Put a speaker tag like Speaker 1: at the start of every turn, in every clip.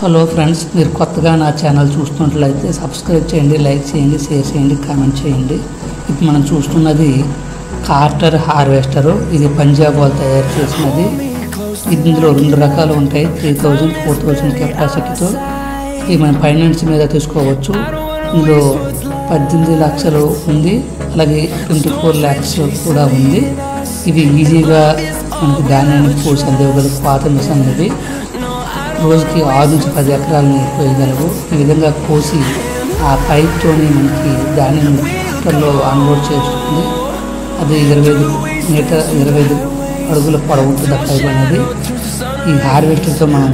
Speaker 1: hello friends మీరు కొత్తగా నా ఛానల్ చూస్తున్నట్లయితే సబ్స్క్రైబ్ చేయండి లైక్ చేయండి షేర్ చేయండి కామెంట్ చేయండి ఇప్పుడు మనం చూస్తున్నది కార్టర్ హార్వెస్టరు ఇది పంజాబ్ వాళ్ళు తయారు చేసినది ఇందులో రెండు రకాలు ఉంటాయి త్రీ థౌజండ్ ఫోర్ థౌజండ్ కెపాసిటీతో ఇది మనం ఫైనాన్స్ మీద తీసుకోవచ్చు ఇందులో పద్దెనిమిది లక్షలు ఉంది అలాగే ట్వంటీ ఫోర్ ల్యాక్స్ కూడా ఉంది ఇది ఈజీగా మనకి ధాన్యాన్ని పోసి అందివ్వగల పాత మిషన్ ఇది రోజుకి ఆరు నుంచి పది ఎకరాలని కోయగలవు ఈ విధంగా కోసి ఆ పైప్తోని మనకి ధాన్యం ట్రాక్టర్లో అన్లోడ్ చేస్తుంది అది ఇరవై ఐదు మీటర్ ఇరవై ఐదు అడుగుల పొడవు ఉంటుంది ఆ పైప్ అనేది ఈ హార్వెస్టర్తో మనం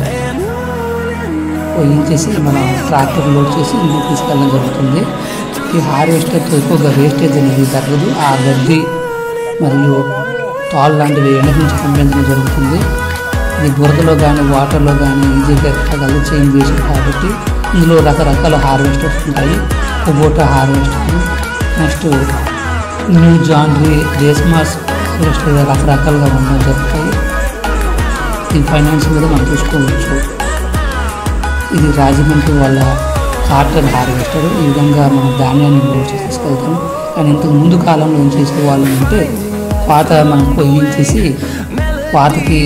Speaker 1: పోయించేసి మనం ట్రాక్టర్ లోడ్ చేసి ఇంటికి తీసుకెళ్ళడం జరుగుతుంది ఈ హార్వెస్టర్తో ఎక్కువగా వేస్టేజ్ అనేది తగ్గదు ఆ గడ్డి మరియు తాళ్ళు లాంటివి ఎండ నుంచి పంపించడం జరుగుతుంది ఇది బురదలో కానీ వాటర్లో కానీ ఈజీగా ఎక్కగలదు చేంజ్ చేసి కాబట్టి ఇందులో రకరకాల హార్వెస్టర్స్ ఉంటాయి కుబోటా హార్వెస్టర్ నెక్స్ట్ న్యూ జాన్రీ రేస్మాస్ హార్వెస్టర్ రకరకాలుగా ఉండడం జరుగుతాయి ఈ ఫైనాన్స్ మీద మనం చూసుకోవచ్చు ఇది రాజమండ్రి వాళ్ళ కార్టర్ హార్వెస్టర్ ఈ విధంగా మనం ధాన్యాన్ని లోడ్ చేసి తీసుకెళ్తాం కానీ ఇంతకు ముందు కాలంలో ఏం చేసేవాళ్ళు అంటే పాత మనం పొయ్యించేసి పాతకి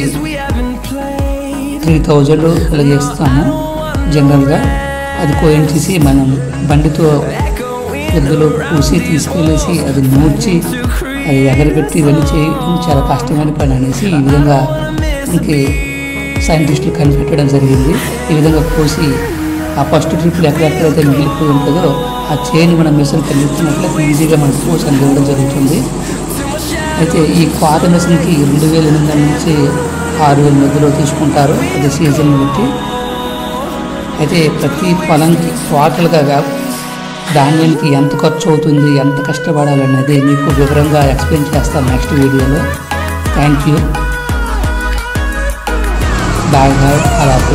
Speaker 1: త్రీ థౌజండ్ ఇలా చేస్తాము జనరల్గా అది కోయించేసి మనం బండితో ఎద్దులో పూసి తీసుకెళ్ళేసి అది నూర్చి అది ఎగరబెట్టి వెళ్ళి చేయడం చాలా కష్టమైన పని అనేసి ఈ విధంగా మనకి సైంటిస్టులు కనిపెట్టడం జరిగింది ఈ విధంగా పోసి ఆ ఫస్ట్ ట్రిప్లు ఎక్కడెక్కడైతే మిగిలిపోయి ఉంటుందో ఆ చైన్ మన మిషన్ కనిపించినట్లయితే ఈజీగా మనకు పోసి అందివ్వడం జరుగుతుంది అయితే ఈ పాత మిషన్కి రెండు వేల ఎనిమిది నుంచి ఆరు వేల మధ్యలో తీసుకుంటారు అది సీజన్ బట్టి అయితే ప్రతి పొలంకి టోటల్గా ధాన్యానికి ఎంత ఖర్చు అవుతుంది ఎంత కష్టపడాలి అనేది మీకు వివరంగా ఎక్స్ప్లెయిన్ చేస్తాను నెక్స్ట్ వీడియోలో థ్యాంక్ యూ బాయ్ బాయ్ అలాగే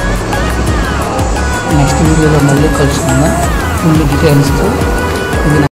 Speaker 1: నెక్స్ట్ వీడియోలో మళ్ళీ కలుసుకుందాం ఫుల్ డీటెయిల్స్తో ఇది